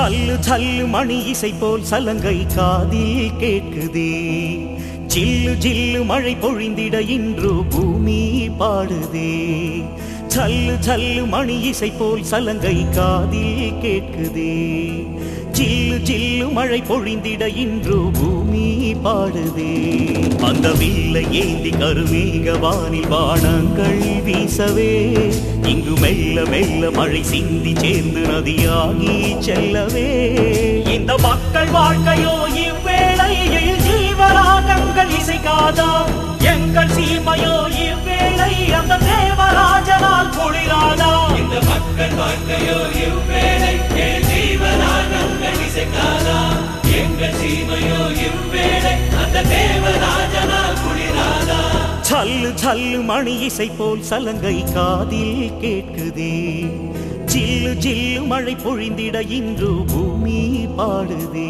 சல்லு சல்லு மணி இசை போல் சலங்கை காதில் கேட்குதே ஜில்லு ஜில்லு மழை பொழிந்திட இன்று பூமி பாடுதே சல்லு சல்லு மணி இசை போல் சலங்கை காதில் கேட்குதே ஜில்லு ஜில்லு மழை பொழிந்திட இன்று பூமி பாடுதே அந்த வில்லை ஏந்தி கருமேக வானில் வானங்கள் வீசவே இங்கு மெல்ல மெல்ல மழை சிந்தி சேர்ந்து நதியாகி செல்லவே இந்த மக்கள் வாழ்க்கையோ இவ்வேளையில் ஜீவராகங்கள் இசைக்காதா எங்கள் சீமையோ இவ்வேளை அந்த தேவராஜனால் குளிராதா இந்த மக்கள் வாழ்க்கையோ இவ்வேளை என் ஜீவனாகங்கள் இசைக்காதா எங்கள் சீமையோ இவ்வேளை அந்த தேவராஜனால் குளிராதா சல்லு சல்லு மணி இசை போல் சலங்கை காதில் கேட்குதே ஜில்லு ஜில்லு மழை பொழிந்திட இன்று பூமி பாடுதே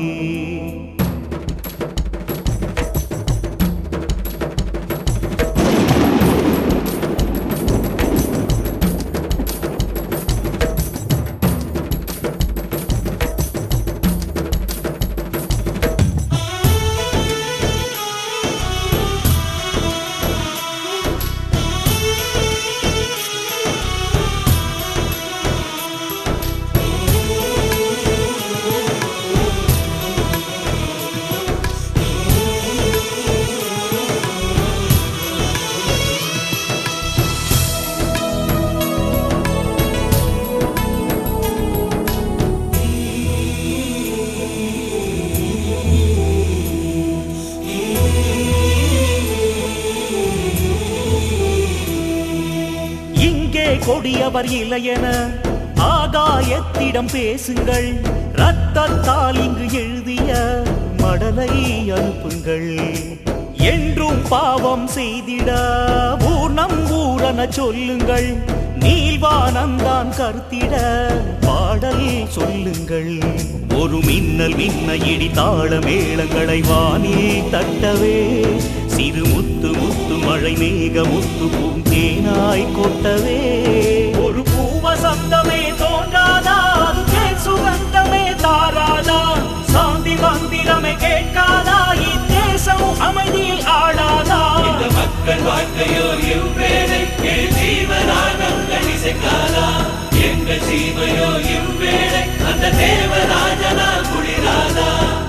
இங்கே கொடியவர் இளையன ஆகாயத்திடம் பேசுங்கள் ரத்தத்தால் இங்கு எழுதிய மடலை அனுப்புங்கள் என்றும் பாவம் செய்திட ஊர்ணம் ஊரன சொல்லுங்கள் நீல்வானந்தான் கருத்திட பாடல் சொல்லுங்கள் ஒரு மின்னல் மின்ன இடி தாள மேளங்களை வானில் தட்டவே சிறு முத்து முத்து மழை மேக முத்து பூந்தேனாய் கொட்டவே ஒரு பூவசந்தமே தோன்றாதா அது தேன் சுகந்தமே தாராதா சாந்தி மந்திரமே கேட்காதா இத்தேசம் அமைதியில் ஆடாதா இந்த மக்கள் வாழ்க்கையோ இவ்வேளை என் ஜீவனாகங்கள் இசைக்காதா எங்கள் சீமையோ இவ்வேளை அந்த தேவராஜனால் குளிராதா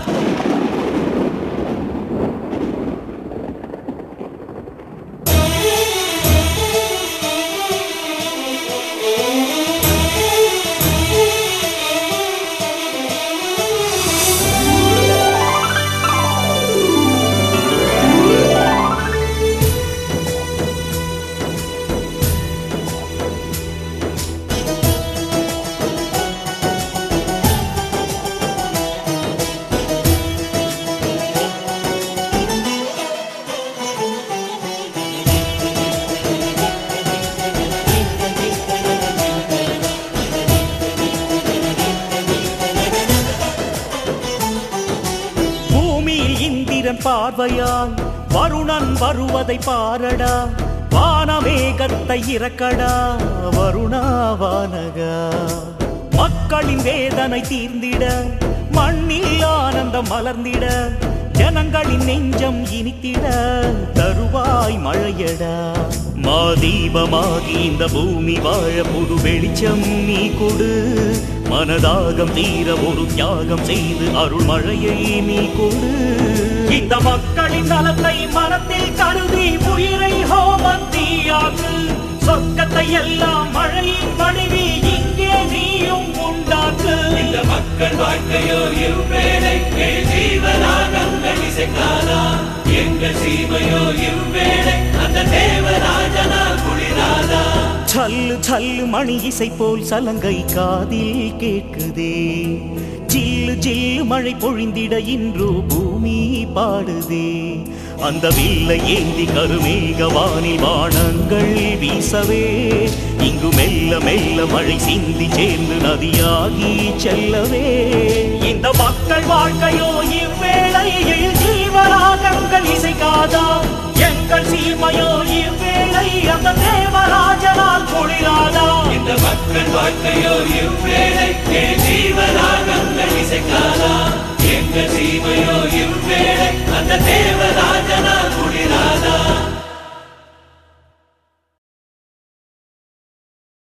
பூமியில் இந்திரன் பார்வையால் வருணன் வருவதை பாரடா வானமேகத்தை இறக்கடா வருணா வானகா மக்களின் வேதனை தீர்ந்திட மண்ணில் ஆனந்தம் மலர்ந்திட ஜனங்களின் நெஞ்சம் இனித்திட தருவாய் மழையடா மாதீபமாகி இந்த பூமி வாழ புது வெளிச்சம் நீ கொடு மனதாகம் தீர ஒரு தியாகம் செய்து அருள் மழையை நீ கொடு இந்த மக்களின் நலத்தை மனத்தில் கருதி உயிரை ஹோமத்தீயாக்கு சொர்க்கத்தை எல்லாம் மழையின் வடிவி இங்கே நீயும் உண்டாக்கு இந்த மக்கள் வாழ்க்கையோ இவ்வேளை என் ஜீவனாகங்கள் இசைக்காதா எங்கள் சீமையோ இவ்வேளை அந்த தேவராஜனால் குளிராதா சல்லு சல்லு மணி இசை போல் சலங்கை காதில் கேட்குதே ஜில்லு ஜில்லு மழை பொழிந்திட இன்று பூமி பாடுதே அந்த வில்லை ஏந்தி கருமேக வானில் வானங்கள் வீசவே இங்கு மெல்ல மெல்ல மழை சிந்தி சேர்ந்து நதியாகி செல்லவே இந்த மக்கள் வாழ்க்கையோ இவ்வேளையில் ஜீவராகங்கள் இசைக்காதா எங்கள் சீமையோ இவ்வேளை அந்த தேவராஜனால் குளிராதா இந்த மக்கள் வாழ்க்கையோ இவ்வேளை என் ஜீவனாகங்கள் இசைக்காதா எங்கள் சீமையோ இவ்வேளை அந்த தேவராஜனா